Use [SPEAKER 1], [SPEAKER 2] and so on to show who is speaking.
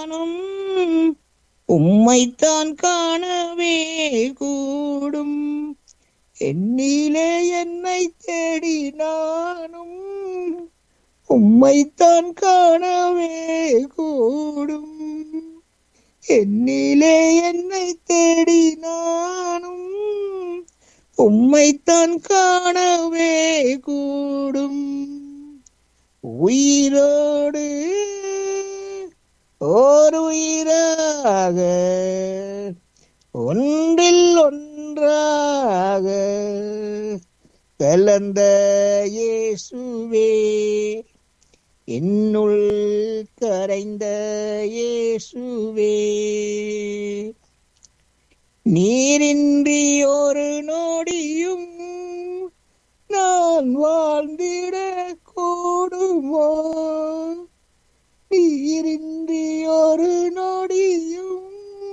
[SPEAKER 1] நானும் உம்மைத்தான் காணவே கூடும் என்னிலே என்னை தேடி நானும் உம்மைத்தான் காணவே கூடும் என்னிலே என்னை தேடி நானும் உம்மைத்தான் காணவே கூடும் உயிரோடு ஓர் உயிராக ஒன்றில் ஒன்றாக கலந்த இயேசுவே என்னுள் கரைந்த இயேசுவே நீரின்றி ஒரு நொடியும் நான் வாழ்ந்திட கூடுமோ நீரின்றி ஒரு